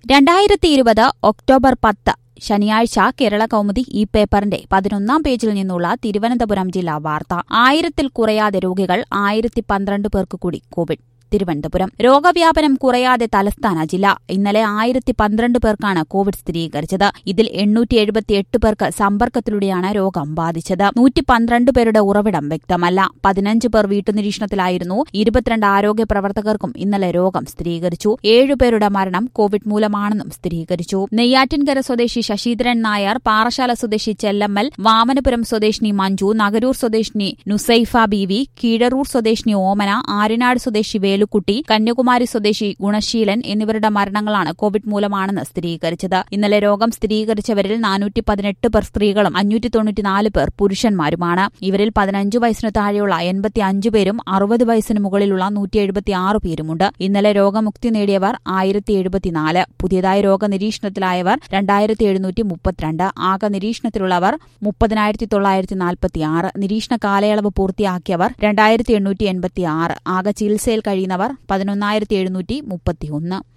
രണ്ടായിരത്തി ഇരുപത് ഒക്ടോബർ പത്ത് ശനിയാഴ്ച കേരള കൗമുദി ഈ പേപ്പറിന്റെ പതിനൊന്നാം പേജിൽ നിന്നുള്ള തിരുവനന്തപുരം ജില്ലാ വാർത്ത ആയിരത്തിൽ കുറയാതെ രോഗികൾ ആയിരത്തി പന്ത്രണ്ട് പേർക്ക് കൂടി കോവിഡ് തിരുവനന്തപുരം രോഗവ്യാപനം കുറയാതെ തലസ്ഥാന ജില്ല ഇന്നലെ ആയിരത്തി പന്ത്രണ്ട് പേർക്കാണ് കോവിഡ് സ്ഥിരീകരിച്ചത് ഇതിൽ എണ്ണൂറ്റി എഴുപത്തിയെട്ട് പേർക്ക് സമ്പർക്കത്തിലൂടെയാണ് രോഗം ബാധിച്ചത് നൂറ്റി പന്ത്രണ്ട് പേരുടെ ഉറവിടം വ്യക്തമല്ല പതിനഞ്ച് പേർ വീട്ടുനിരീക്ഷണത്തിലായിരുന്നു ഇരുപത്തിരണ്ട് ആരോഗ്യ പ്രവർത്തകർക്കും ഇന്നലെ രോഗം സ്ഥിരീകരിച്ചു ഏഴുപേരുടെ മരണം കോവിഡ് മൂലമാണെന്നും സ്ഥിരീകരിച്ചു നെയ്യാറ്റിൻകര സ്വദേശി ശശീന്ദ്രൻ നായർ പാറശാല സ്വദേശി ചെല്ലമ്മൽ വാമനപുരം സ്വദേശിനി മഞ്ജു നഗരൂർ സ്വദേശിനി നുസൈഫ ബീവി കീഴറൂർ സ്വദേശിനി ഓമന ആര്യനാട് സ്വദേശി വേലുക്കുട്ടി കന്യാകുമാരി സ്വദേശി ഗുണശീലൻ എന്നിവരുടെ മരണങ്ങളാണ് കോവിഡ് മൂലമാണെന്ന് സ്ഥിരീകരിച്ചത് ഇന്നലെ രോഗം സ്ഥിരീകരിച്ചവരിൽ നാനൂറ്റി പതിനെട്ട് പേർ സ്ത്രീകളും അഞ്ഞൂറ്റി തൊണ്ണൂറ്റിനാല് പേർ പുരുഷന്മാരുമാണ് ഇവരിൽ പതിനഞ്ച് വയസ്സിന് താഴെയുള്ള എൺപത്തി അഞ്ച് പേരും അറുപത് വയസ്സിന് മുകളിലുള്ള നൂറ്റി എഴുപത്തിയാറ് പേരുമുണ്ട് ഇന്നലെ രോഗമുക്തി നേടിയവർ ആയിരത്തി എഴുപത്തിനാല് പുതിയതായി രോഗനിരീക്ഷണത്തിലായവർ രണ്ടായിരത്തി എഴുന്നൂറ്റി മുപ്പത്തിരണ്ട് ആകെ നിരീക്ഷണത്തിലുള്ളവർ മുപ്പതിനായിരത്തി തൊള്ളായിരത്തി നാൽപ്പത്തിയാറ് നിരീക്ഷണ കാലയളവ് പൂർത്തിയാക്കിയവർ രണ്ടായിരത്തി എണ്ണൂറ്റി എൺപത്തിയാറ് ആകെ ചികിത്സയിൽ കഴിയുന്നവർ പതിനൊന്നായിരത്തി എഴുന്നൂറ്റി മുപ്പത്തിയൊന്ന്